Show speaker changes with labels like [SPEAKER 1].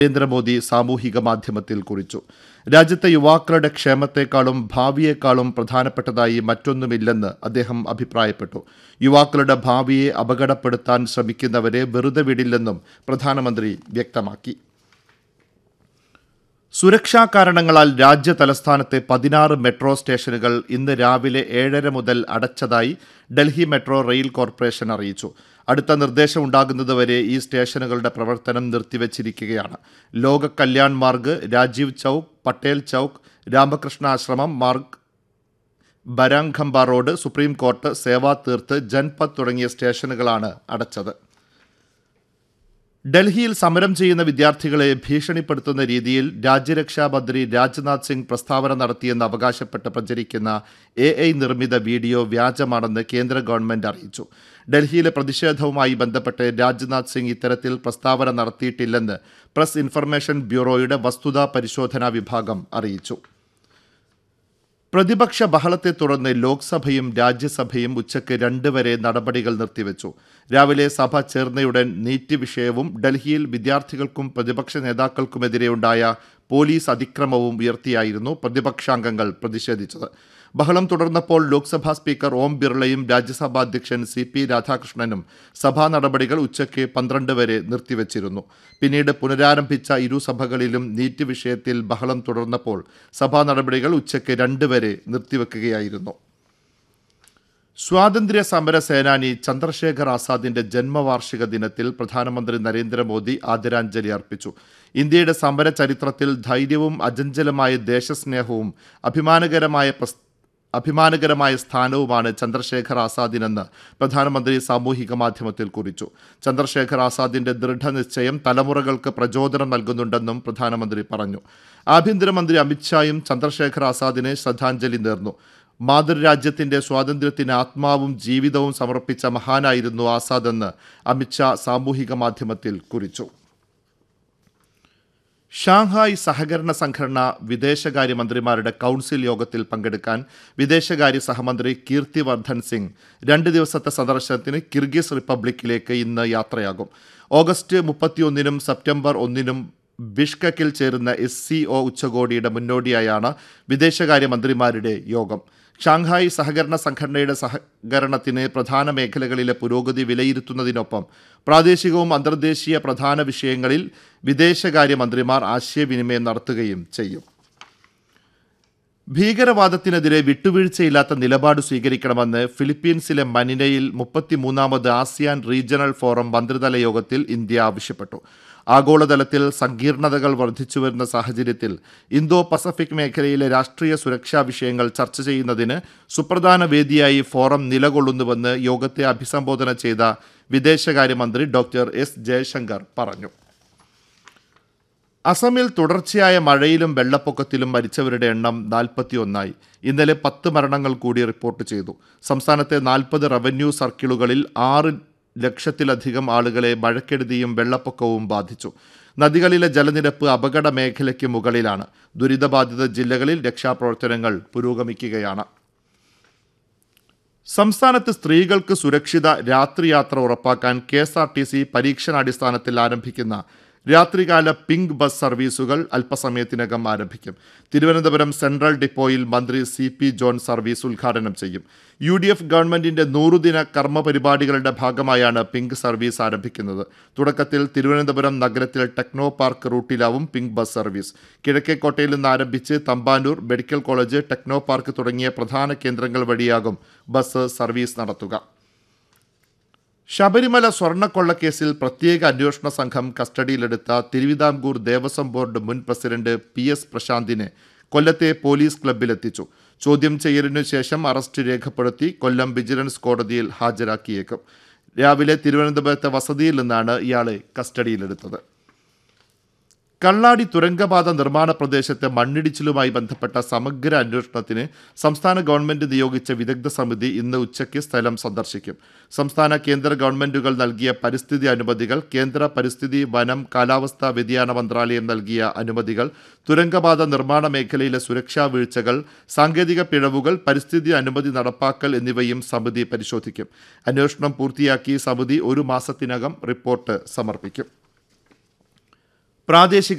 [SPEAKER 1] നരേന്ദ്രമോദി സാമൂഹിക മാധ്യമത്തിൽ കുറിച്ചു രാജ്യത്തെ യുവാക്കളുടെ ക്ഷേമത്തെക്കാളും ഭാവിയേക്കാളും പ്രധാനപ്പെട്ടതായി മറ്റൊന്നുമില്ലെന്ന് അദ്ദേഹം അഭിപ്രായപ്പെട്ടു യുവാക്കളുടെ ഭാവിയെ അപകടപ്പെടുത്താൻ ശ്രമിക്കുന്നവരെ വെറുതെ വിടില്ലെന്നും പ്രധാനമന്ത്രി വ്യക്തമാക്കി സുരക്ഷാ കാരണങ്ങളാൽ രാജ്യ തലസ്ഥാനത്തെ പതിനാറ് മെട്രോ സ്റ്റേഷനുകൾ ഇന്ന് രാവിലെ ഏഴര മുതൽ അടച്ചതായി ഡൽഹി മെട്രോ റെയിൽ കോർപ്പറേഷൻ അറിയിച്ചു അടുത്ത നിർദ്ദേശം ഉണ്ടാകുന്നതുവരെ ഈ സ്റ്റേഷനുകളുടെ പ്രവർത്തനം നിർത്തിവച്ചിരിക്കുകയാണ് ലോക Kalyan Marg Rajeev chowk Patel Chowk Ramakrishna Ashram Marg Barakhamba road supreme court Seva Teerth Janpath തുടങ്ങിയ സ്റ്റേഷനുകളാണ് അടച്ചത് ഡൽഹിയിൽ സമരം ചെയ്യുന്ന വിദ്യാർത്ഥികളെ ഭീഷണിപ്പെടുത്തുന്ന രീതിയിൽ രാജ്യരക്ഷാ മന്ത്രി രാജ്നാഥ് സിംഗ് പ്രസ്താവന നടത്തിയെന്ന് അവകാശപ്പെട്ട് പ്രചരിക്കുന്ന എ ഐ നിർമ്മിത വീഡിയോ വ്യാജമാണെന്ന് കേന്ദ്ര ഗവൺമെന്റ് അറിയിച്ചു ഡൽഹിയിലെ പ്രതിഷേധവുമായി ബന്ധപ്പെട്ട് രാജ്നാഥ് സിംഗ് ഇത്തരത്തിൽ പ്രസ്താവന നടത്തിയിട്ടില്ലെന്ന് പ്രസ് ഇൻഫർമേഷൻ ബ്യൂറോയുടെ വസ്തുതാ പരിശോധനാ വിഭാഗം അറിയിച്ചു പ്രതിപക്ഷ ബഹളത്തെ തുടർന്ന് ലോക്സഭയും രാജ്യസഭയും ഉച്ചയ്ക്ക് രണ്ട് വരെ നടപടികൾ നിർത്തിവെച്ചു രാവിലെ സഭ ചേർന്നയുടൻ നീറ്റ് വിഷയവും ഡൽഹിയിൽ വിദ്യാർത്ഥികൾക്കും പ്രതിപക്ഷ നേതാക്കൾക്കുമെതിരെയുണ്ടായ പോലീസ് അതിക്രമവും ഉയർത്തിയായിരുന്നു പ്രതിപക്ഷാംഗങ്ങൾ പ്രതിഷേധിച്ചത് ബഹളം തുടർന്നപ്പോൾ ലോക്സഭാ സ്പീക്കർ ഓം ബിർളയും രാജ്യസഭാ അധ്യക്ഷൻ സി പി രാധാകൃഷ്ണനും സഭാ നടപടികൾ ഉച്ചയ്ക്ക് പന്ത്രണ്ട് വരെ നിർത്തിവച്ചിരുന്നു പിന്നീട് പുനരാരംഭിച്ച ഇരു സഭകളിലും നീറ്റ് വിഷയത്തിൽ ബഹളം തുടർന്നപ്പോൾ സഭാ നടപടികൾ ഉച്ചയ്ക്ക് രണ്ട് വരെ നിർത്തിവെക്കുകയായിരുന്നു സ്വാതന്ത്ര്യ സമര സേനാനി ചന്ദ്രശേഖർ ആസാദിന്റെ ജന്മവാർഷിക ദിനത്തിൽ പ്രധാനമന്ത്രി നരേന്ദ്രമോദി ആദരാഞ്ജലി അർപ്പിച്ചു ഇന്ത്യയുടെ സമര ചരിത്രത്തിൽ ധൈര്യവും അജഞ്ചലമായ ദേശസ്നേഹവും അഭിമാനകരമായ പ്രസ് അഭിമാനകരമായ സ്ഥാനവുമാണ് ചന്ദ്രശേഖർ ആസാദിനെന്ന് പ്രധാനമന്ത്രി സാമൂഹിക മാധ്യമത്തിൽ കുറിച്ചു ചന്ദ്രശേഖർ ആസാദിന്റെ ദൃഢനിശ്ചയം തലമുറകൾക്ക് പ്രചോദനം നൽകുന്നുണ്ടെന്നും പ്രധാനമന്ത്രി പറഞ്ഞു ആഭ്യന്തരമന്ത്രി അമിത്ഷായും ചന്ദ്രശേഖർ ആസാദിന് ശ്രദ്ധാഞ്ജലി നേർന്നു മാതൃരാജ്യത്തിന്റെ സ്വാതന്ത്ര്യത്തിന് ആത്മാവും ജീവിതവും സമർപ്പിച്ച മഹാനായിരുന്നു ആസാദെന്ന് അമിത്ഷാ സാമൂഹിക മാധ്യമത്തിൽ കുറിച്ചു ഷാങ്ഹായ് സഹകരണ സംഘടന വിദേശകാര്യമന്ത്രിമാരുടെ കൗൺസിൽ യോഗത്തിൽ പങ്കെടുക്കാൻ വിദേശകാര്യ സഹമന്ത്രി കീർത്തി വർദ്ധൻ സിംഗ് രണ്ട് ദിവസത്തെ സന്ദർശനത്തിന് കിർഗിസ് റിപ്പബ്ലിക്കിലേക്ക് ഇന്ന് യാത്രയാകും ഓഗസ്റ്റ് മുപ്പത്തിയൊന്നിനും സെപ്റ്റംബർ ഒന്നിനും ബിഷ്കക്കിൽ ചേരുന്ന എസ് സി ഒ ഉച്ചകോടിയുടെ മുന്നോടിയായാണ് വിദേശകാര്യമന്ത്രിമാരുടെ യോഗം ഷാങ്ഹായ് സഹകരണ സംഘടനയുടെ സഹകരണത്തിന് പ്രധാന മേഖലകളിലെ പുരോഗതി വിലയിരുത്തുന്നതിനൊപ്പം പ്രാദേശികവും അന്തർദേശീയ പ്രധാന വിഷയങ്ങളിൽ വിദേശകാര്യമന്ത്രിമാർ ആശയവിനിമയം നടത്തുകയും ചെയ്യും ഭീകരവാദത്തിനെതിരെ വിട്ടുവീഴ്ചയില്ലാത്ത നിലപാട് സ്വീകരിക്കണമെന്ന് ഫിലിപ്പീൻസിലെ മനിനയിൽ മുപ്പത്തിമൂന്നാമത് ആസിയാൻ റീജിയണൽ ഫോറം മന്ത്രിതല യോഗത്തിൽ ഇന്ത്യ ആവശ്യപ്പെട്ടു ആഗോളതലത്തിൽ സങ്കീർണതകൾ വർദ്ധിച്ചുവരുന്ന സാഹചര്യത്തിൽ ഇന്തോ പസഫിക് മേഖലയിലെ രാഷ്ട്രീയ സുരക്ഷാ വിഷയങ്ങൾ ചർച്ച ചെയ്യുന്നതിന് സുപ്രധാന വേദിയായി ഫോറം നിലകൊള്ളുന്നുവെന്ന് യോഗത്തെ അഭിസംബോധന ചെയ്ത വിദേശകാര്യമന്ത്രി ഡോക്ടർ എസ് ജയശങ്കർ പറഞ്ഞു അസമിൽ തുടർച്ചയായ മഴയിലും വെള്ളപ്പൊക്കത്തിലും മരിച്ചവരുടെ എണ്ണം നാൽപ്പത്തിയൊന്നായി ഇന്നലെ പത്ത് മരണങ്ങൾ കൂടി റിപ്പോർട്ട് ചെയ്തു സംസ്ഥാനത്തെ നാൽപ്പത് റവന്യൂ സർക്കിളുകളിൽ ആറ് ലക്ഷത്തിലധികം ആളുകളെ മഴക്കെടുതിയും വെള്ളപ്പൊക്കവും ബാധിച്ചു നദികളിലെ ജലനിരപ്പ് അപകട മേഖലയ്ക്ക് മുകളിലാണ് ദുരിതബാധിത ജില്ലകളിൽ രക്ഷാപ്രവർത്തനങ്ങൾ പുരോഗമിക്കുകയാണ് സംസ്ഥാനത്ത് സ്ത്രീകൾക്ക് സുരക്ഷിത രാത്രിയാത്ര ഉറപ്പാക്കാൻ K S R T C പരീക്ഷണാടിസ്ഥാനത്തിൽ ആരംഭിക്കുന്ന രാത്രികാല പിങ്ക് ബസ് സർവീസുകൾ അല്പസമയത്തിനകം ആരംഭിക്കും തിരുവനന്തപുരം സെൻട്രൽ ഡിപ്പോയിൽ മന്ത്രി സി പി ജോൺ സർവീസ് ഉദ്ഘാടനം ചെയ്യും യു ഡി എഫ് ഗവൺമെന്റിന്റെ നൂറുദിന കർമ്മ പരിപാടികളുടെ ഭാഗമായാണ് പിങ്ക് സർവീസ് ആരംഭിക്കുന്നത് തുടക്കത്തിൽ തിരുവനന്തപുരം നഗരത്തിൽ ടെക്നോ പാർക്ക് റൂട്ടിലാവും പിങ്ക് ബസ് സർവീസ് കിഴക്കേക്കോട്ടയിൽ നിന്ന് ആരംഭിച്ച് Thampanoor medical college techno park തുടങ്ങിയ പ്രധാന കേന്ദ്രങ്ങൾ വഴിയാകും ബസ് സർവീസ് നടത്തുക ശബരിമല സ്വർണ്ണക്കൊള്ളക്കേസിൽ പ്രത്യേക അന്വേഷണ സംഘം കസ്റ്റഡിയിലെടുത്ത തിരുവിതാംകൂർ ദേവസ്വം ബോർഡ് മുൻ പ്രസിഡന്റ് പി എസ് പ്രശാന്തിനെ കൊല്ലത്തെ പോലീസ് ക്ലബ്ബിലെത്തിച്ചു ചോദ്യം ചെയ്യലിനു ശേഷം അറസ്റ്റ് രേഖപ്പെടുത്തി കൊല്ലം വിജിലൻസ് കോടതിയിൽ ഹാജരാക്കിയേക്കും രാവിലെ തിരുവനന്തപുരത്തെ വസതിയിൽ നിന്നാണ് ഇയാളെ കസ്റ്റഡിയിലെടുത്തത് കള്ളാടി തുരങ്കപാത നിർമ്മാണ പ്രദേശത്തെ മണ്ണിടിച്ചിലുമായി ബന്ധപ്പെട്ട സമഗ്ര അന്വേഷണത്തിന് സംസ്ഥാന ഗവൺമെന്റ് നിയോഗിച്ച വിദഗ്ധ സമിതി ഇന്ന് ഉച്ചയ്ക്ക് സ്ഥലം സന്ദർശിക്കും സംസ്ഥാന കേന്ദ്ര ഗവൺമെന്റുകൾ നൽകിയ പരിസ്ഥിതി അനുമതികൾ കേന്ദ്ര പരിസ്ഥിതി വനം കാലാവസ്ഥാ വ്യതിയാന മന്ത്രാലയം നൽകിയ അനുമതികൾ തുരങ്കപാത നിർമ്മാണ മേഖലയിലെ സുരക്ഷാ വീഴ്ചകൾ സാങ്കേതിക പിഴവുകൾ പരിസ്ഥിതി അനുമതി നടപ്പാക്കൽ എന്നിവയും സമിതി പരിശോധിക്കും അന്വേഷണം പൂർത്തിയാക്കി സമിതി ഒരു മാസത്തിനകം റിപ്പോർട്ട് സമർപ്പിക്കും പ്രാദേശിക